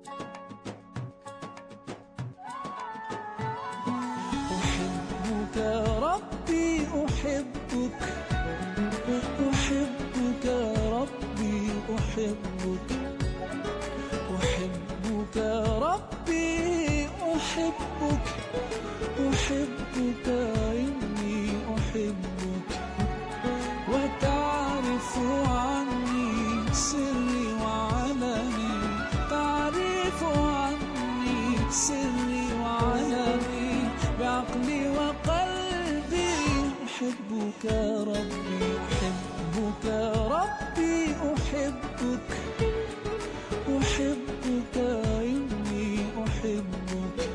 أحبك ربي أحبك أحبك ربي أحبك أحبك ربي أحبك أحبك إني أحبك وتعرف عني سري وعلني تعرف عني سري وعلني بعقلي وقلبي أحبك ربي أحبك ربي أحبك أحبك إني أحبك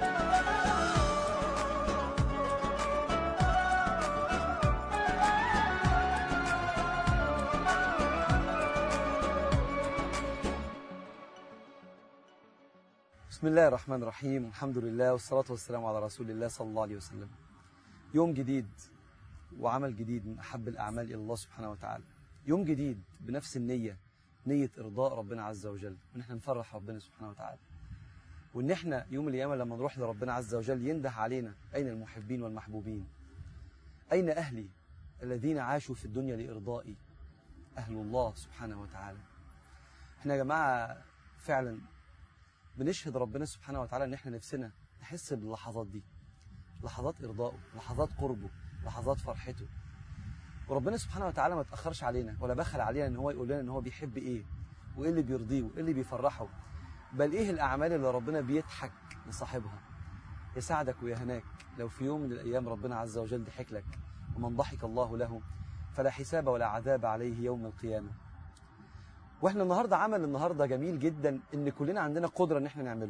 بسم الله الرحمن الرحيم الحمد لله والصلاة والسلام على رسول الله صلى الله عليه وسلم يوم جديد وعمل جديد من أحب الأعمال إلى الله سبحانه وتعالى يوم جديد بنفس النية نية إرضاء ربنا عز وجل وإن احنا نفرح ربنا سبحانه وتعالى وإن احنا يوم القيامة لما نروح لربنا عز وجل ينده علينا أين المحبين والمحبوبين أين أهلي الذين عاشوا في الدنيا لإرضائي أهل الله سبحانه وتعالى احنا يا جماعة فعلا بنشهد ربنا سبحانه وتعالى ان احنا نفسنا نحس باللحظات دي لحظات ارضائه لحظات قربه لحظات فرحته وربنا سبحانه وتعالى ما تاخرش علينا ولا بخل علينا ان هو يقول لنا ان هو بيحب ايه وايه اللي بيرضيه وايه اللي بيفرحه بل ايه الاعمال اللي ربنا بيضحك لصاحبها يساعدك ويهناك لو في يوم من الايام ربنا عز وجل ضحك لك ومن ضحك الله له فلا حساب ولا عذاب عليه يوم القيامه واحنا النهارده عمل النهارده جميل جدا ان كلنا عندنا قدره ان احنا نعمله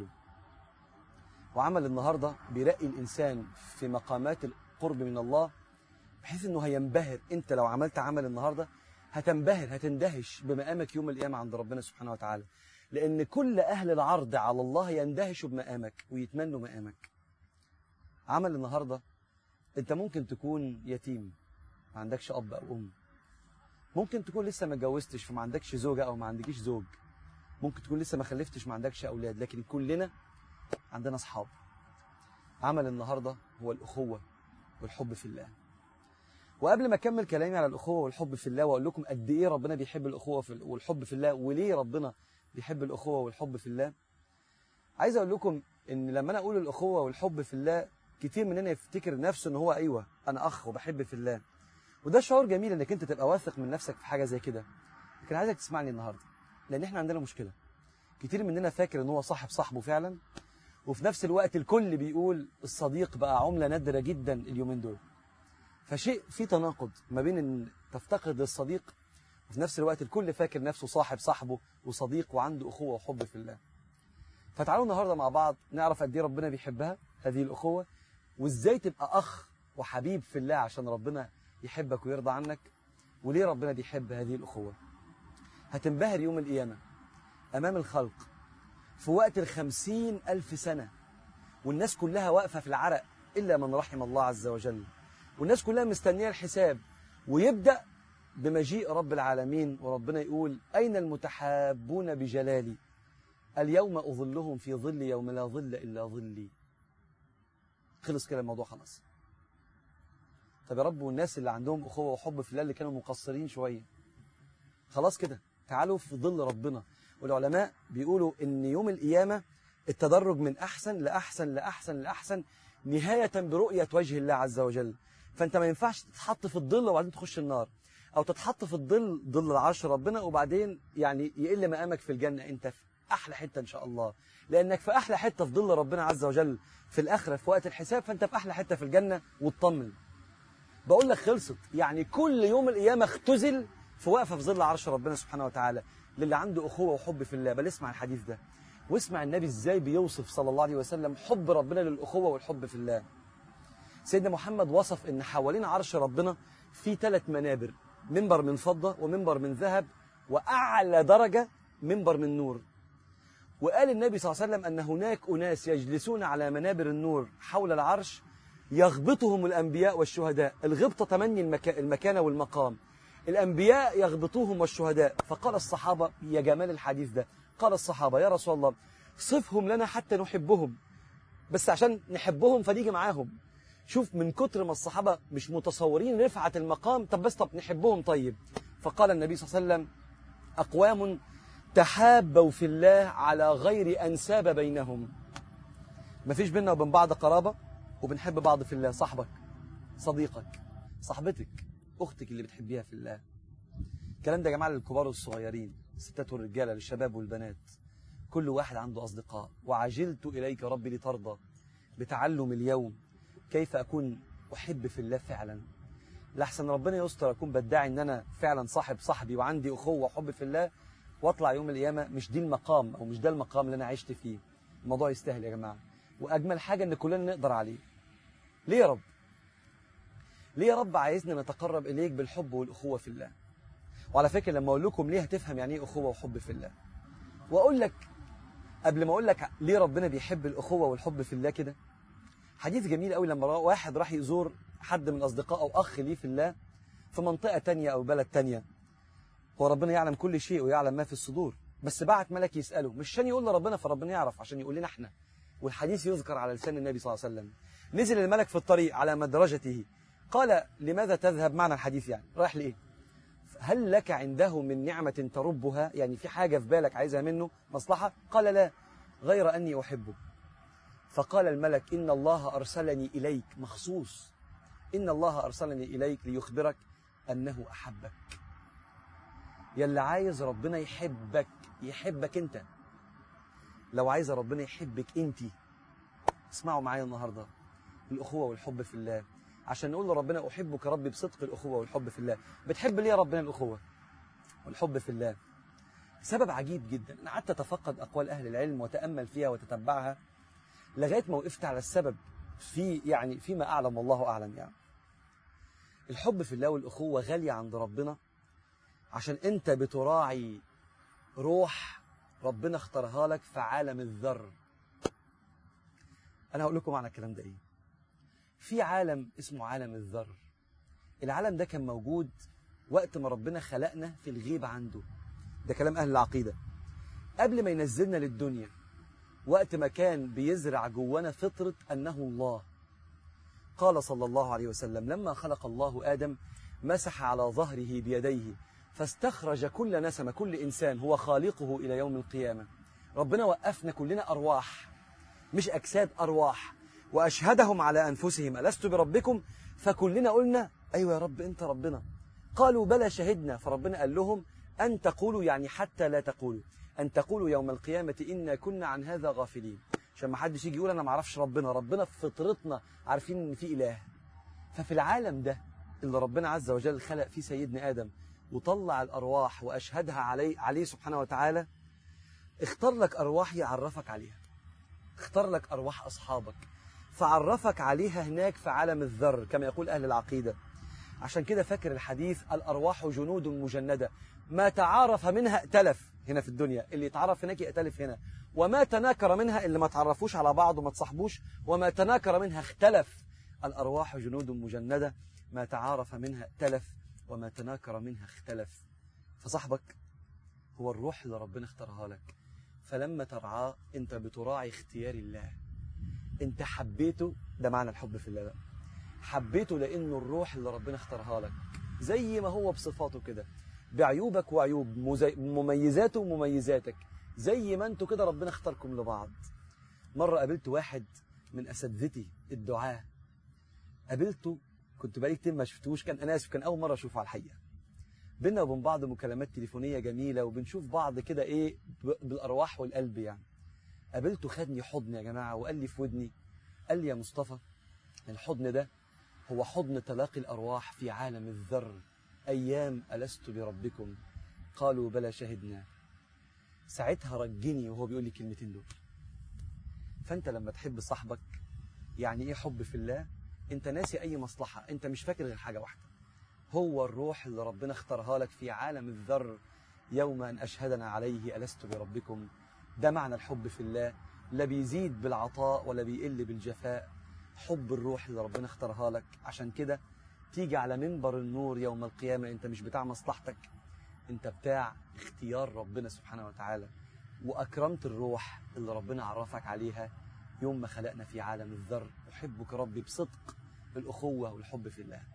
وعمل النهارده بيرقي الانسان في مقامات القرب من الله بحيث انه هينبهر انت لو عملت عمل النهارده هتنبهر هتندهش بمقامك يوم القيامه عند ربنا سبحانه وتعالى لان كل اهل العرض على الله يندهشوا بمقامك ويتمنوا مقامك عمل النهارده انت ممكن تكون يتيم ما عندكش اب او ام ممكن تكون لسه ما اتجوزتش فما عندكش زوجة أو ما عندكيش زوج ممكن تكون لسه ما خلفتش ما عندكش أولاد لكن كلنا عندنا أصحاب عمل النهاردة هو الأخوة والحب في الله وقبل ما أكمل كلامي على الأخوة والحب في الله وأقول لكم قد إيه ربنا بيحب الأخوة في والحب في الله وليه ربنا بيحب الأخوة والحب في الله عايز أقول لكم إن لما أنا أقول الأخوة والحب في الله كتير مننا يفتكر نفسه إن هو أيوه أنا أخ وبحب في الله وده شعور جميل انك انت تبقى واثق من نفسك في حاجه زي كده لكن عايزك تسمعني النهارده لان احنا عندنا مشكله كتير مننا فاكر ان هو صاحب صاحبه فعلا وفي نفس الوقت الكل بيقول الصديق بقى عمله نادره جدا اليومين دول فشيء في تناقض ما بين ان تفتقد للصديق وفي نفس الوقت الكل فاكر نفسه صاحب صاحبه وصديق وعنده اخوه وحب في الله فتعالوا النهارده مع بعض نعرف قد ايه ربنا بيحبها هذه الاخوه وازاي تبقى اخ وحبيب في الله عشان ربنا يحبك ويرضى عنك وليه ربنا بيحب هذه الأخوة هتنبهر يوم القيامة أمام الخلق في وقت الخمسين ألف سنة والناس كلها واقفة في العرق إلا من رحم الله عز وجل والناس كلها مستنية الحساب ويبدأ بمجيء رب العالمين وربنا يقول أين المتحابون بجلالي اليوم أظلهم في ظل يوم لا ظل إلا ظلي خلص كده الموضوع خلاص طب يا رب والناس اللي عندهم أخوة وحب في الله اللي كانوا مقصرين شوية خلاص كده تعالوا في ظل ربنا والعلماء بيقولوا إن يوم القيامة التدرج من أحسن لأحسن لأحسن لأحسن نهاية برؤية وجه الله عز وجل فأنت ما ينفعش تتحط في الظل وبعدين تخش النار أو تتحط في الظل ظل العرش ربنا وبعدين يعني يقل مقامك في الجنة أنت في أحلى حتة إن شاء الله لأنك في أحلى حتة في ظل ربنا عز وجل في الآخرة في وقت الحساب فأنت في أحلى حتة في الجنة واطمن بقول لك خلصت يعني كل يوم القيامة اختزل في وقفة في ظل عرش ربنا سبحانه وتعالى للي عنده أخوة وحب في الله بل اسمع الحديث ده واسمع النبي ازاي بيوصف صلى الله عليه وسلم حب ربنا للأخوة والحب في الله سيدنا محمد وصف ان حوالين عرش ربنا في ثلاث منابر منبر من فضة ومنبر من ذهب وأعلى درجة منبر من نور وقال النبي صلى الله عليه وسلم أن هناك أناس يجلسون على منابر النور حول العرش يغبطهم الأنبياء والشهداء الغبطة تمني المكا... المكانة والمقام الأنبياء يغبطوهم والشهداء فقال الصحابة يا جمال الحديث ده قال الصحابة يا رسول الله صفهم لنا حتى نحبهم بس عشان نحبهم فنيجي معاهم شوف من كتر ما الصحابة مش متصورين رفعة المقام طب بس طب نحبهم طيب فقال النبي صلى الله عليه وسلم أقوام تحابوا في الله على غير أنساب بينهم مفيش بيننا وبين بعض قرابة وبنحب بعض في الله صاحبك صديقك صاحبتك أختك اللي بتحبيها في الله الكلام ده يا جماعة للكبار والصغيرين الستات والرجالة للشباب والبنات كل واحد عنده أصدقاء وعجلت إليك ربي لترضى بتعلم اليوم كيف أكون أحب في الله فعلا لحسن ربنا يستر أكون بدعي أن أنا فعلا صاحب صاحبي وعندي أخوة وحب في الله واطلع يوم القيامة مش دي المقام أو مش ده المقام اللي أنا عشت فيه الموضوع يستاهل يا جماعة وأجمل حاجة أن كلنا نقدر عليه ليه يا رب ليه يا رب عايزنا نتقرب إليك بالحب والأخوة في الله وعلى فكرة لما أقول لكم ليه هتفهم يعني إيه أخوة وحب في الله وأقول لك قبل ما أقول لك ليه ربنا بيحب الأخوة والحب في الله كده حديث جميل قوي لما واحد راح يزور حد من أصدقائه أو أخ ليه في الله في منطقة تانية أو بلد تانية هو ربنا يعلم كل شيء ويعلم ما في الصدور بس بعت ملك يسأله مش عشان يقول لربنا فربنا يعرف عشان يقول لنا احنا والحديث يذكر على لسان النبي صلى الله عليه وسلم نزل الملك في الطريق على مدرجته قال لماذا تذهب معنى الحديث يعني رايح لإيه هل لك عنده من نعمة تربها يعني في حاجة في بالك عايزها منه مصلحة قال لا غير أني أحبه فقال الملك إن الله أرسلني إليك مخصوص إن الله أرسلني إليك ليخبرك أنه أحبك يلي عايز ربنا يحبك يحبك أنت لو عايز ربنا يحبك أنت اسمعوا معايا النهاردة الأخوة والحب في الله عشان نقول لربنا أحبك ربي بصدق الأخوة والحب في الله بتحب ليه يا ربنا الأخوة والحب في الله سبب عجيب جدا أنا قعدت أتفقد أقوال أهل العلم وتأمل فيها وتتبعها لغاية ما وقفت على السبب في يعني فيما أعلم والله أعلم يعني الحب في الله والأخوة غالية عند ربنا عشان أنت بتراعي روح ربنا اختارها لك في عالم الذر أنا هقول لكم معنى الكلام ده إيه في عالم اسمه عالم الذر العالم ده كان موجود وقت ما ربنا خلقنا في الغيب عنده ده كلام أهل العقيدة قبل ما ينزلنا للدنيا وقت ما كان بيزرع جوانا فطرة أنه الله قال صلى الله عليه وسلم لما خلق الله آدم مسح على ظهره بيديه فاستخرج كل نسمة كل إنسان هو خالقه إلى يوم القيامة ربنا وقفنا كلنا أرواح مش أجساد أرواح وأشهدهم على أنفسهم ألست بربكم فكلنا قلنا أيوة يا رب أنت ربنا قالوا بلى شهدنا فربنا قال لهم أن تقولوا يعني حتى لا تقولوا أن تقولوا يوم القيامة إنا كنا عن هذا غافلين عشان ما حدش يجي يقول أنا ما اعرفش ربنا ربنا في فطرتنا عارفين إن في إله ففي العالم ده اللي ربنا عز وجل خلق فيه سيدنا آدم وطلع الأرواح وأشهدها عليه, عليه سبحانه وتعالى اختار لك أرواح يعرفك عليها اختار لك أرواح أصحابك فعرفك عليها هناك في عالم الذر كما يقول أهل العقيدة عشان كده فاكر الحديث الأرواح جنود مجندة ما تعارف منها ائتلف هنا في الدنيا اللي يتعرف هناك يأتلف هنا وما تناكر منها اللي ما تعرفوش على بعض وما تصاحبوش وما تناكر منها اختلف الأرواح جنود مجندة ما تعارف منها ائتلف وما تناكر منها اختلف فصاحبك هو الروح اللي ربنا اختارها لك فلما ترعاه انت بتراعي اختيار الله انت حبيته ده معنى الحب في الله بقى حبيته لانه الروح اللي ربنا اختارها لك زي ما هو بصفاته كده بعيوبك وعيوب مزي... مميزاته ومميزاتك زي ما انتوا كده ربنا اختاركم لبعض مرة قابلت واحد من أساتذتي الدعاة قابلته كنت بقالي كتير ما شفتوش كان أنا آسف كان أول مرة أشوفه على الحقيقة بينا وبين بعض مكالمات تليفونية جميلة وبنشوف بعض كده إيه بالأرواح والقلب يعني قابلته خدني حضن يا جماعة وقال لي في ودني قال لي يا مصطفى الحضن ده هو حضن تلاقي الأرواح في عالم الذر أيام ألست بربكم قالوا بلى شهدنا ساعتها رجني وهو بيقول لي كلمتين دول فأنت لما تحب صاحبك يعني إيه حب في الله أنت ناسي أي مصلحة أنت مش فاكر غير حاجة واحدة هو الروح اللي ربنا اختارها لك في عالم الذر يوم أن أشهدنا عليه ألست بربكم ده معنى الحب في الله لا بيزيد بالعطاء ولا بيقل بالجفاء حب الروح اللي ربنا اختارها لك عشان كده تيجي على منبر النور يوم القيامة انت مش بتاع مصلحتك انت بتاع اختيار ربنا سبحانه وتعالى وأكرمت الروح اللي ربنا عرفك عليها يوم ما خلقنا في عالم الذر أحبك ربي بصدق الأخوة والحب في الله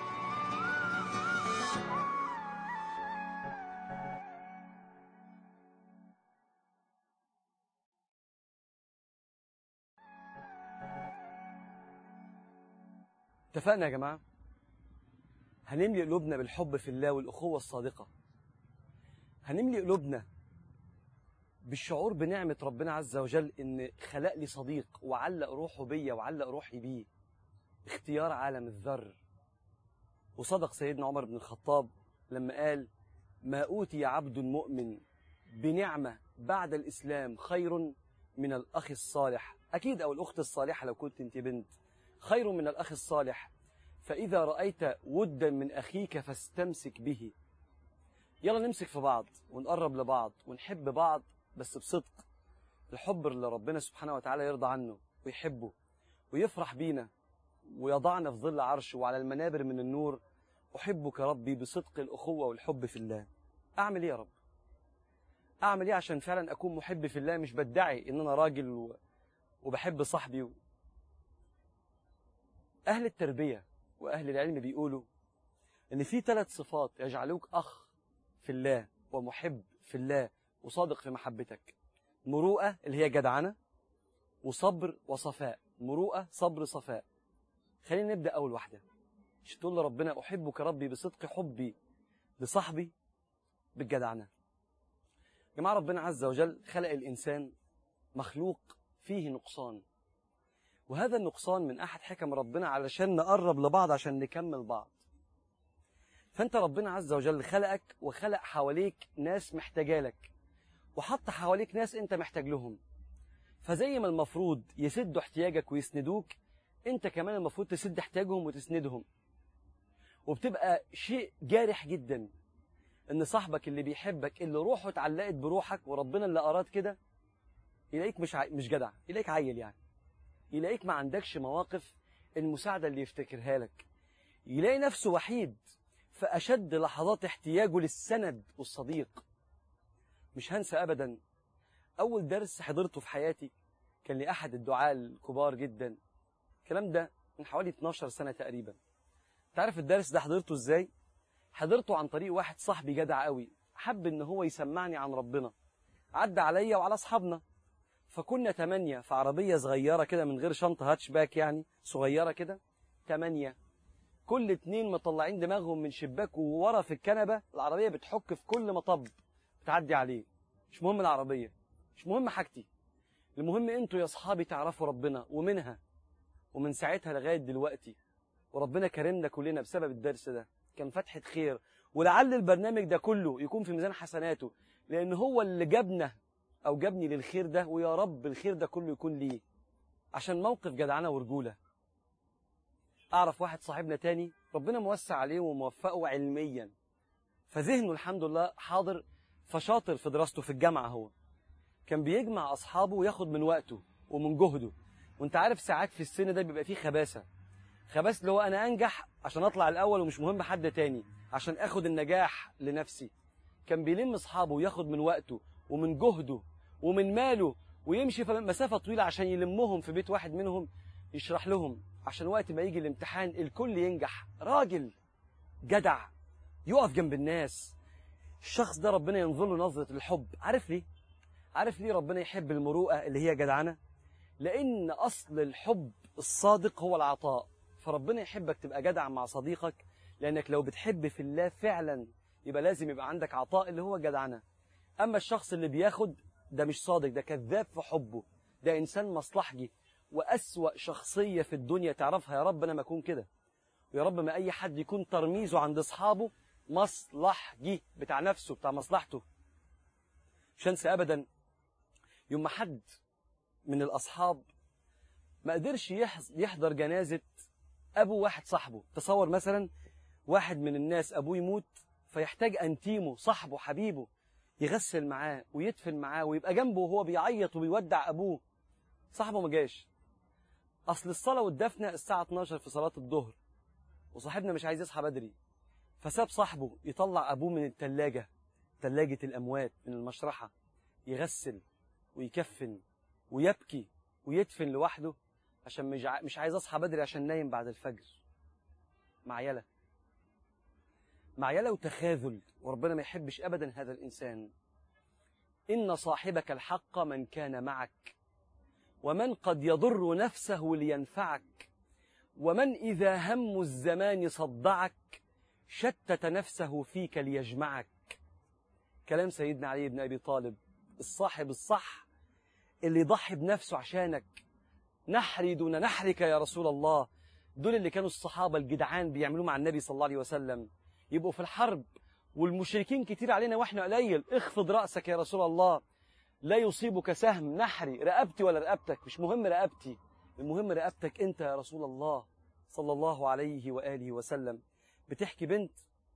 اتفقنا يا جماعة هنملي قلوبنا بالحب في الله والأخوة الصادقة هنملي قلوبنا بالشعور بنعمة ربنا عز وجل إن خلق لي صديق وعلق روحه بيا وعلق روحي بيه اختيار عالم الذر وصدق سيدنا عمر بن الخطاب لما قال ما أوتي عبد مؤمن بنعمة بعد الإسلام خير من الأخ الصالح أكيد أو الأخت الصالحة لو كنت أنت بنت خير من الأخ الصالح فإذا رأيت ودا من أخيك فاستمسك به يلا نمسك في بعض ونقرب لبعض ونحب بعض بس بصدق الحب اللي ربنا سبحانه وتعالى يرضى عنه ويحبه ويفرح بينا ويضعنا في ظل عرشه وعلى المنابر من النور أحبك ربي بصدق الأخوة والحب في الله أعمل إيه يا رب أعمل إيه عشان فعلا أكون محب في الله مش بدعي إن أنا راجل و... وبحب صاحبي و... أهل التربية وأهل العلم بيقولوا إن في ثلاث صفات يجعلوك أخ في الله ومحب في الله وصادق في محبتك مروءة اللي هي جدعنة وصبر وصفاء مروءة صبر صفاء خلينا نبدأ أول واحدة مش تقول لربنا أحبك ربي بصدق حبي لصاحبي بالجدعنة جماعة ربنا عز وجل خلق الإنسان مخلوق فيه نقصان وهذا النقصان من أحد حكم ربنا علشان نقرب لبعض عشان نكمل بعض فأنت ربنا عز وجل خلقك وخلق حواليك ناس محتاجة لك وحط حواليك ناس أنت محتاج لهم فزي ما المفروض يسدوا احتياجك ويسندوك أنت كمان المفروض تسد احتياجهم وتسندهم وبتبقى شيء جارح جدا ان صاحبك اللي بيحبك اللي روحه اتعلقت بروحك وربنا اللي اراد كده يلاقيك مش ع... مش جدع يلاقيك عيل يعني يلاقيك ما عندكش مواقف المساعده اللي يفتكرها لك يلاقي نفسه وحيد في اشد لحظات احتياجه للسند والصديق مش هنسى ابدا اول درس حضرته في حياتي كان لاحد الدعاة الكبار جدا الكلام ده من حوالي 12 سنه تقريبا تعرف الدرس ده حضرته ازاي حضرته عن طريق واحد صاحبي جدع قوي حب ان هو يسمعني عن ربنا عدى عليا وعلى اصحابنا فكنا تمانية في عربية صغيرة كده من غير شنطة هاتشباك يعني صغيرة كده تمانية كل اتنين مطلعين دماغهم من شباك وورا في الكنبة العربية بتحك في كل مطب بتعدي عليه مش مهم العربية مش مهم حاجتي المهم انتوا يا اصحابي تعرفوا ربنا ومنها ومن ساعتها لغاية دلوقتي وربنا كرمنا كلنا بسبب الدرس ده كان فتحة خير ولعل البرنامج ده كله يكون في ميزان حسناته لأن هو اللي جابنا أو جابني للخير ده ويا رب الخير ده كله يكون ليه عشان موقف جدعنة ورجولة أعرف واحد صاحبنا تاني ربنا موسع عليه وموفقه علميا فذهنه الحمد لله حاضر فشاطر في دراسته في الجامعة هو كان بيجمع أصحابه وياخد من وقته ومن جهده وانت عارف ساعات في السن ده بيبقى فيه خباثة خباث اللي هو انا انجح عشان اطلع الاول ومش مهم حد تاني عشان اخد النجاح لنفسي كان بيلم اصحابه وياخد من وقته ومن جهده ومن ماله ويمشي في مسافه طويله عشان يلمهم في بيت واحد منهم يشرح لهم عشان وقت ما يجي الامتحان الكل ينجح راجل جدع يقف جنب الناس الشخص ده ربنا ينظر له نظره الحب عارف ليه عارف ليه ربنا يحب المروءه اللي هي جدعنه لان اصل الحب الصادق هو العطاء فربنا يحبك تبقى جدع مع صديقك لانك لو بتحب في الله فعلا يبقى لازم يبقى عندك عطاء اللي هو جدعنه اما الشخص اللي بياخد ده مش صادق ده كذاب في حبه ده انسان مصلحجي واسوا شخصيه في الدنيا تعرفها يا رب انا ما اكون كده ويا رب ما اي حد يكون ترميزه عند اصحابه مصلحجي بتاع نفسه بتاع مصلحته مش هنسى ابدا يوم ما حد من الاصحاب ما قدرش يحضر جنازه ابو واحد صاحبه تصور مثلا واحد من الناس ابوه يموت فيحتاج انتيمه صاحبه حبيبه يغسل معاه ويدفن معاه ويبقى جنبه وهو بيعيط وبيودع ابوه صاحبه ما جاش اصل الصلاه والدفنه الساعه 12 في صلاه الظهر وصاحبنا مش عايز يصحى بدري فساب صاحبه يطلع ابوه من الثلاجه ثلاجه الاموات من المشرحه يغسل ويكفن ويبكي ويدفن لوحده عشان مش ع- مش عايز اصحى بدري عشان نايم بعد الفجر معيله معيله وتخاذل وربنا ما يحبش ابدا هذا الانسان ان صاحبك الحق من كان معك ومن قد يضر نفسه لينفعك ومن اذا هم الزمان صدعك شتت نفسه فيك ليجمعك كلام سيدنا علي بن ابي طالب الصاحب الصح اللي يضحي بنفسه عشانك نحري دون نحرك يا رسول الله دول اللي كانوا الصحابة الجدعان بيعملوه مع النبي صلى الله عليه وسلم يبقوا في الحرب والمشركين كتير علينا واحنا قليل اخفض رأسك يا رسول الله لا يصيبك سهم نحري رقبتي ولا رقبتك مش مهم رقبتي المهم رقبتك انت يا رسول الله صلى الله عليه وآله وسلم بتحكي بنت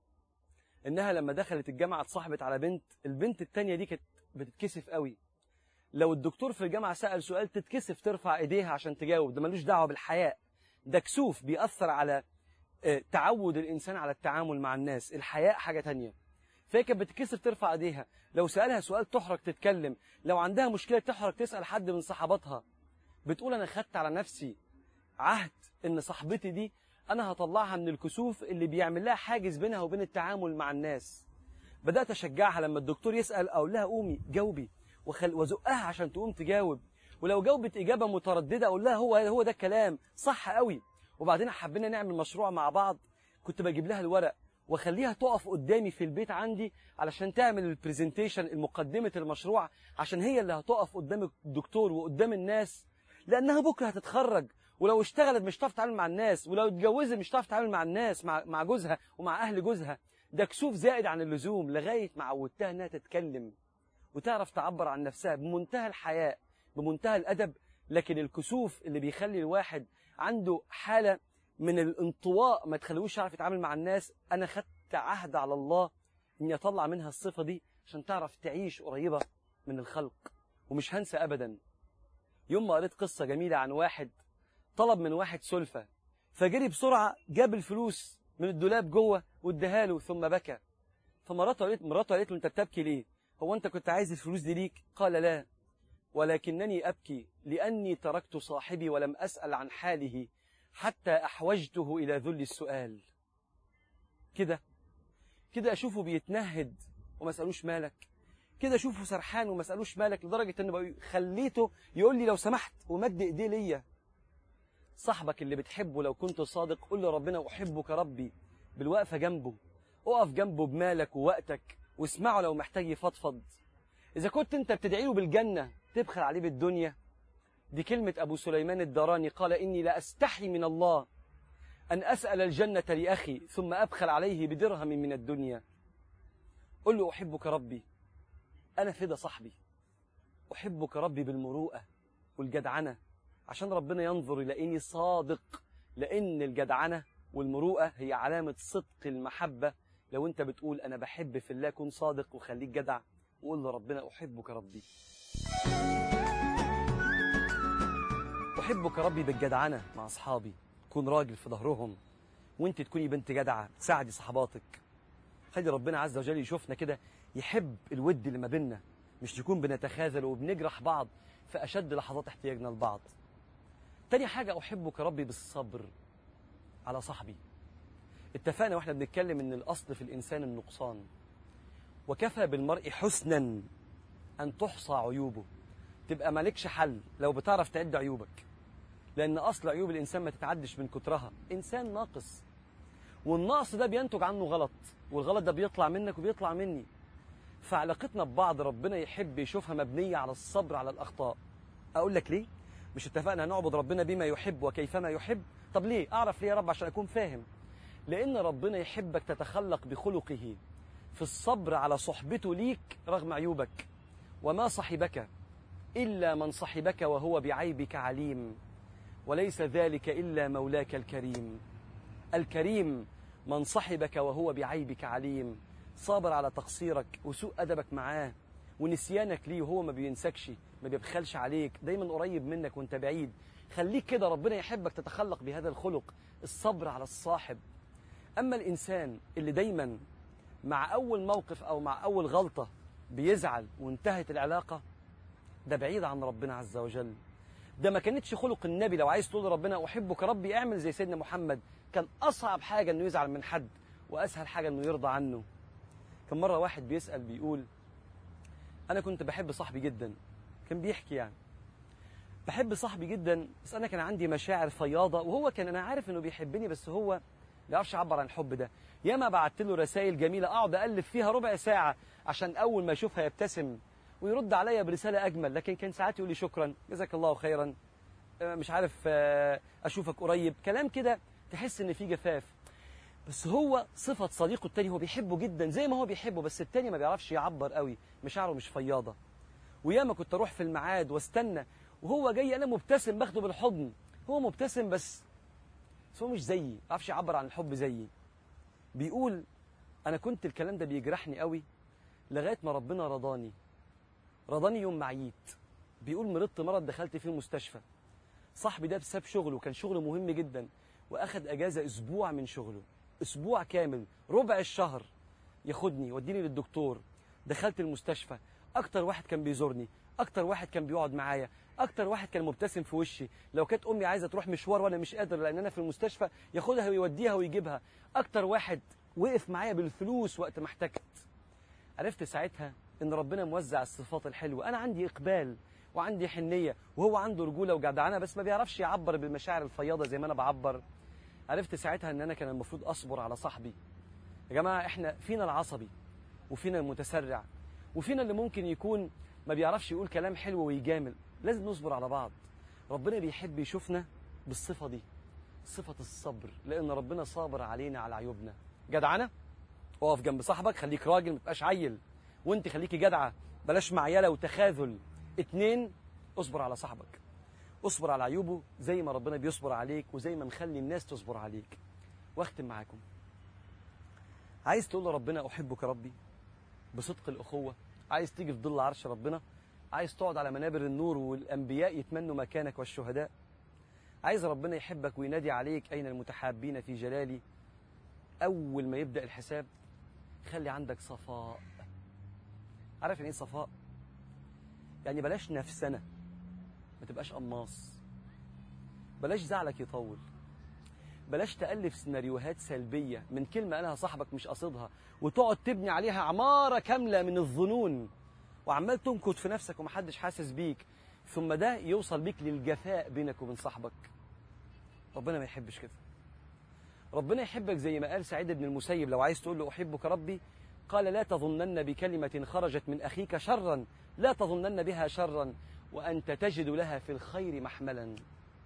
انها لما دخلت الجامعة اتصاحبت على بنت البنت التانية دي كانت بتتكسف قوي لو الدكتور في الجامعة سأل سؤال تتكسف ترفع ايديها عشان تجاوب ده ملوش دعوة بالحياء ده كسوف بيأثر على آه، تعود الإنسان على التعامل مع الناس الحياء حاجة تانية فهي كانت بتتكسف ترفع ايديها لو سألها سؤال تحرج تتكلم لو عندها مشكلة تحرج تسأل حد من صحباتها بتقول أنا خدت على نفسي عهد إن صاحبتي دي أنا هطلعها من الكسوف اللي بيعمل لها حاجز بينها وبين التعامل مع الناس بدأت أشجعها لما الدكتور يسأل أقول لها قومي جاوبي وخل وزقها عشان تقوم تجاوب ولو جاوبت إجابة مترددة أقول لها هو هو ده الكلام صح قوي وبعدين حبينا نعمل مشروع مع بعض كنت بجيب لها الورق واخليها تقف قدامي في البيت عندي علشان تعمل البرزنتيشن المقدمة المشروع عشان هي اللي هتقف قدام الدكتور وقدام الناس لأنها بكرة هتتخرج ولو اشتغلت مش هتعرف تتعامل مع الناس ولو اتجوزت مش هتعرف تتعامل مع الناس مع مع جوزها ومع أهل جوزها ده كسوف زائد عن اللزوم لغاية ما عودتها إنها تتكلم وتعرف تعبر عن نفسها بمنتهى الحياء بمنتهى الأدب لكن الكسوف اللي بيخلي الواحد عنده حالة من الانطواء ما تخلوش يعرف يتعامل مع الناس أنا خدت عهد على الله إني أطلع منها الصفة دي عشان تعرف تعيش قريبة من الخلق ومش هنسى أبدا يوم ما قريت قصة جميلة عن واحد طلب من واحد سلفة فجري بسرعة جاب الفلوس من الدولاب جوه واداها له ثم بكى فمراته قالت مراته قالت له انت بتبكي ليه هو انت كنت عايز الفلوس دي ليك قال لا ولكنني أبكي لأني تركت صاحبي ولم أسأل عن حاله حتى أحوجته إلى ذل السؤال كده كده أشوفه بيتنهد وما أسألوش مالك كده أشوفه سرحان وما أسألوش مالك لدرجة أن بقى خليته يقول لي لو سمحت ومد إيديه ليا صاحبك اللي بتحبه لو كنت صادق قل له ربنا أحبك ربي بالوقفة جنبه اقف جنبه بمالك ووقتك واسمعه لو محتاج يفضفض إذا كنت أنت بتدعي له بالجنة تبخل عليه بالدنيا دي كلمة أبو سليمان الدراني قال إني لا أستحي من الله أن أسأل الجنة لأخي ثم أبخل عليه بدرهم من الدنيا قل له أحبك ربي أنا فدا صاحبي أحبك ربي بالمروءة والجدعنة عشان ربنا ينظر إلى إني صادق لأن الجدعنة والمروءة هي علامة صدق المحبة لو أنت بتقول أنا بحب في الله كن صادق وخليك جدع وقول لربنا أحبك ربي أحبك ربي بالجدعنة مع أصحابي كون راجل في ظهرهم وانت تكوني بنت جدعة تساعدي صحباتك خلي ربنا عز وجل يشوفنا كده يحب الود اللي ما بيننا مش نكون بنتخاذل وبنجرح بعض في أشد لحظات احتياجنا لبعض تاني حاجة أحبك ربي بالصبر على صاحبي اتفقنا واحنا بنتكلم ان الأصل في الإنسان النقصان وكفى بالمرء حسنا أن تحصى عيوبه تبقى مالكش حل لو بتعرف تعد عيوبك لأن أصل عيوب الإنسان ما تتعدش من كترها إنسان ناقص والنقص ده بينتج عنه غلط والغلط ده بيطلع منك وبيطلع مني فعلاقتنا ببعض ربنا يحب يشوفها مبنية على الصبر على الأخطاء أقول لك ليه؟ مش اتفقنا نعبد ربنا بما يحب وكيفما يحب طب ليه؟ أعرف ليه يا رب عشان أكون فاهم لأن ربنا يحبك تتخلق بخلقه في الصبر على صحبته ليك رغم عيوبك وما صحبك إلا من صحبك وهو بعيبك عليم وليس ذلك إلا مولاك الكريم الكريم من صحبك وهو بعيبك عليم صابر على تقصيرك وسوء أدبك معاه ونسيانك ليه وهو ما بينسكش ما بيبخلش عليك دايما قريب منك وانت بعيد خليك كده ربنا يحبك تتخلق بهذا الخلق الصبر على الصاحب أما الإنسان اللي دايما مع أول موقف أو مع أول غلطة بيزعل وانتهت العلاقة ده بعيد عن ربنا عز وجل ده ما كانتش خلق النبي لو عايز تقول لربنا أحبك ربي اعمل زي سيدنا محمد كان أصعب حاجة إنه يزعل من حد وأسهل حاجة إنه يرضى عنه كان مرة واحد بيسأل بيقول أنا كنت بحب صاحبي جدا كان بيحكي يعني بحب صاحبي جدا بس أنا كان عندي مشاعر فياضة وهو كان أنا عارف إنه بيحبني بس هو ما يعرفش يعبر عن الحب ده ياما بعت له رسائل جميلة أقعد ألف فيها ربع ساعة عشان أول ما أشوفها يبتسم ويرد عليا برسالة أجمل لكن كان ساعات يقول لي شكرا جزاك الله خيرا آه، مش عارف آه، أشوفك قريب كلام كده تحس إن في جفاف بس هو صفة صديقه التاني هو بيحبه جدا زي ما هو بيحبه بس التاني ما بيعرفش يعبر قوي مشاعره مش فياضة وياما كنت أروح في الميعاد واستنى وهو جاي أنا مبتسم باخده بالحضن هو مبتسم بس بس هو مش زيي ما بيعرفش يعبر عن الحب زيي بيقول أنا كنت الكلام ده بيجرحني قوي لغاية ما ربنا رضاني رضاني يوم ما عييت بيقول مرضت مرض دخلت فيه المستشفى صاحبي ده بسبب شغله كان شغله مهم جدا واخد اجازه اسبوع من شغله اسبوع كامل ربع الشهر ياخدني يوديني للدكتور دخلت المستشفى اكتر واحد كان بيزورني اكتر واحد كان بيقعد معايا اكتر واحد كان مبتسم في وشي لو كانت امي عايزه تروح مشوار وانا مش قادر لان انا في المستشفى ياخدها ويوديها ويجيبها اكتر واحد وقف معايا بالفلوس وقت ما احتجت عرفت ساعتها ان ربنا موزع الصفات الحلوه انا عندي اقبال وعندي حنيه وهو عنده رجوله وجدعنه بس ما بيعرفش يعبر بالمشاعر الفياضه زي ما انا بعبر عرفت ساعتها ان انا كان المفروض اصبر على صاحبي يا جماعه احنا فينا العصبي وفينا المتسرع وفينا اللي ممكن يكون ما بيعرفش يقول كلام حلو ويجامل لازم نصبر على بعض ربنا بيحب يشوفنا بالصفه دي صفه الصبر لان ربنا صابر علينا على عيوبنا جدعنه اقف جنب صاحبك خليك راجل ما تبقاش عيل وانت خليكي جدعه بلاش معيله وتخاذل اتنين اصبر على صاحبك اصبر على عيوبه زي ما ربنا بيصبر عليك وزي ما مخلي الناس تصبر عليك واختم معاكم عايز تقول لربنا احبك ربي بصدق الاخوه عايز تيجي في ظل عرش ربنا عايز تقعد على منابر النور والانبياء يتمنوا مكانك والشهداء عايز ربنا يحبك وينادي عليك اين المتحابين في جلالي اول ما يبدا الحساب خلي عندك صفاء عارف يعني ايه صفاء يعني بلاش نفسنا ما تبقاش قماص بلاش زعلك يطول بلاش تألف سيناريوهات سلبية من كلمة قالها صاحبك مش قصدها وتقعد تبني عليها عمارة كاملة من الظنون وعمال تنكت في نفسك ومحدش حاسس بيك ثم ده يوصل بيك للجفاء بينك وبين صاحبك ربنا ما يحبش كده ربنا يحبك زي ما قال سعيد بن المسيب لو عايز تقول له أحبك ربي قال لا تظنن بكلمة خرجت من أخيك شرا لا تظنن بها شرا وأنت تجد لها في الخير محملا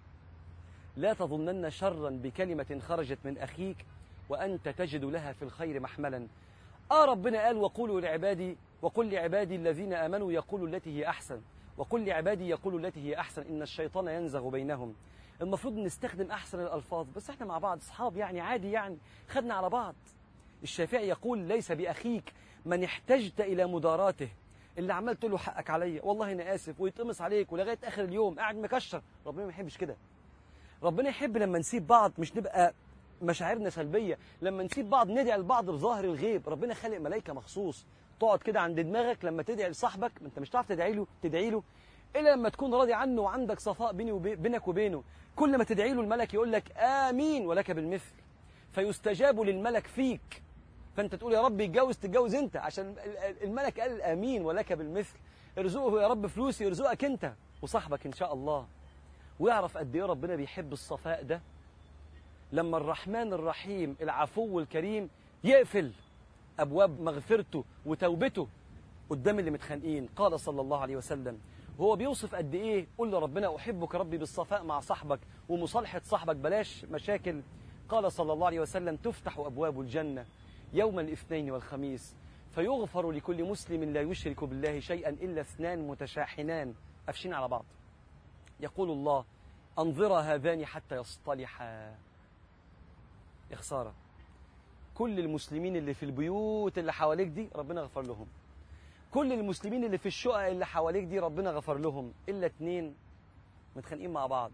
لا تظنن شرا بكلمة خرجت من أخيك وأنت تجد لها في الخير محملا آه ربنا قال وقولوا لعبادي وقل لعبادي الذين آمنوا يقولوا التي هي أحسن وقل لعبادي يقولوا التي هي أحسن إن الشيطان ينزغ بينهم المفروض نستخدم أحسن الألفاظ بس احنا مع بعض أصحاب يعني عادي يعني خدنا على بعض الشافعي يقول ليس بأخيك من احتجت إلى مداراته اللي عمال تقول له حقك عليا والله انا اسف ويتقمص عليك ولغايه اخر اليوم قاعد مكشر ربنا ما يحبش كده ربنا يحب لما نسيب بعض مش نبقى مشاعرنا سلبيه لما نسيب بعض ندعي لبعض بظاهر الغيب ربنا خالق ملائكه مخصوص تقعد كده عند دماغك لما تدعي لصاحبك ما انت مش هتعرف تدعي له تدعي له الا لما تكون راضي عنه وعندك صفاء بيني وبينك وبينه كل ما تدعي له الملك يقول لك امين ولك بالمثل فيستجاب للملك فيك فانت تقول يا رب يتجوز تتجوز انت عشان الملك قال امين ولك بالمثل ارزقه يا رب فلوس يرزقك انت وصاحبك ان شاء الله ويعرف قد ايه ربنا بيحب الصفاء ده لما الرحمن الرحيم العفو الكريم يقفل ابواب مغفرته وتوبته قدام اللي متخانقين قال صلى الله عليه وسلم وهو بيوصف قد ايه قل لربنا احبك ربي بالصفاء مع صاحبك ومصالحه صاحبك بلاش مشاكل قال صلى الله عليه وسلم تفتح ابواب الجنه يوم الاثنين والخميس فيغفر لكل مسلم لا يشرك بالله شيئا إلا اثنان متشاحنان أفشين على بعض يقول الله أنظر هذان حتى يصطلحا يا خسارة كل المسلمين اللي في البيوت اللي حواليك دي ربنا غفر لهم كل المسلمين اللي في الشقق اللي حواليك دي ربنا غفر لهم إلا اتنين متخانقين مع بعض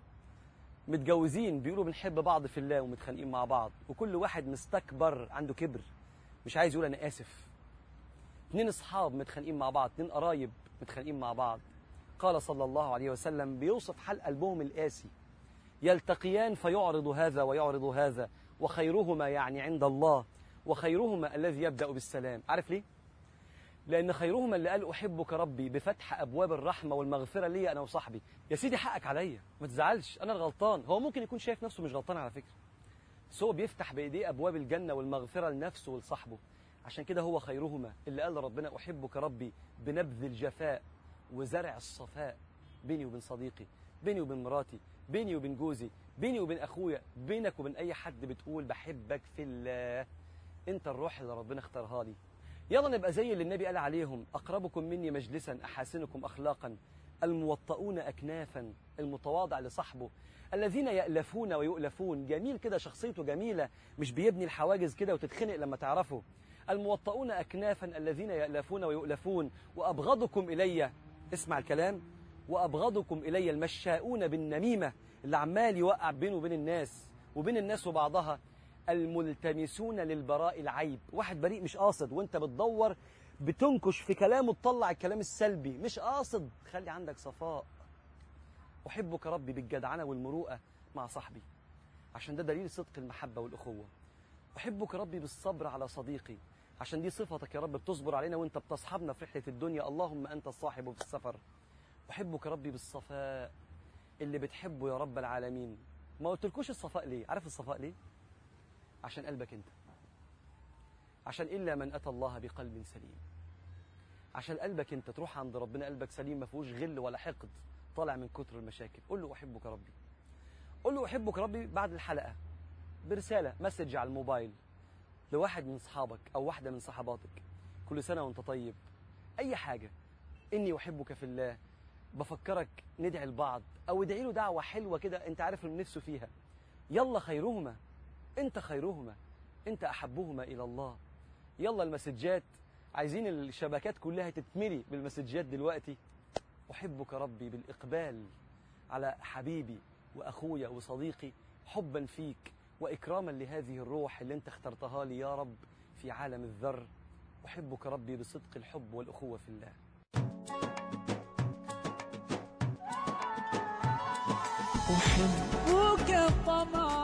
متجوزين بيقولوا بنحب بعض في الله ومتخانقين مع بعض وكل واحد مستكبر عنده كبر مش عايز يقول انا اسف اتنين اصحاب متخانقين مع بعض اتنين قرايب متخانقين مع بعض قال صلى الله عليه وسلم بيوصف حال قلبهم القاسي يلتقيان فيعرض هذا ويعرض هذا وخيرهما يعني عند الله وخيرهما الذي يبدأ بالسلام عارف ليه؟ لأن خيرهما اللي قال أحبك ربي بفتح أبواب الرحمة والمغفرة لي أنا وصاحبي يا سيدي حقك عليا ما تزعلش أنا الغلطان هو ممكن يكون شايف نفسه مش غلطان على فكرة بس هو بيفتح بإيديه أبواب الجنة والمغفرة لنفسه ولصاحبه عشان كده هو خيرهما اللي قال ربنا أحبك ربي بنبذ الجفاء وزرع الصفاء بيني وبين صديقي بيني وبين مراتي بيني وبين جوزي بيني وبين أخويا بينك وبين أي حد بتقول بحبك في الله أنت الروح اللي ربنا اختارها لي يلا نبقى زي اللي النبي قال عليهم أقربكم مني مجلسا أحاسنكم أخلاقا الموطؤون أكنافا المتواضع لصاحبه الذين يألفون ويؤلفون جميل كده شخصيته جميلة مش بيبني الحواجز كده وتتخنق لما تعرفه الموطؤون أكنافا الذين يألفون ويؤلفون وأبغضكم إلي اسمع الكلام وأبغضكم إلي المشاؤون بالنميمة اللي عمال يوقع بينه وبين الناس وبين الناس وبعضها الملتمسون للبراء العيب واحد بريء مش قاصد وانت بتدور بتنكش في كلامه تطلع الكلام السلبي مش قاصد خلي عندك صفاء أحبك ربي بالجدعنة والمروءة مع صاحبي عشان ده دليل صدق المحبة والأخوة أحبك ربي بالصبر على صديقي عشان دي صفتك يا رب بتصبر علينا وانت بتصحبنا في رحلة الدنيا اللهم أنت الصاحب في السفر أحبك ربي بالصفاء اللي بتحبه يا رب العالمين ما قلتلكوش الصفاء ليه عارف الصفاء ليه عشان قلبك انت عشان إلا من أتى الله بقلب سليم عشان قلبك انت تروح عند ربنا قلبك سليم ما فيهوش غل ولا حقد طالع من كتر المشاكل قول له أحبك ربي قول له أحبك ربي بعد الحلقة برسالة مسج على الموبايل لواحد من صحابك أو واحدة من صحباتك كل سنة وانت طيب أي حاجة إني أحبك في الله بفكرك ندعي لبعض أو ادعي له دعوة حلوة كده أنت عارف اللي نفسه فيها يلا خيرهما أنت خيرهما أنت أحبهما إلى الله يلا المسجات عايزين الشبكات كلها تتملي بالمسجات دلوقتي أحبك ربي بالإقبال على حبيبي وأخويا وصديقي حبا فيك وإكراما لهذه الروح اللي أنت اخترتها لي يا رب في عالم الذر أحبك ربي بصدق الحب والأخوة في الله أحبك طمعا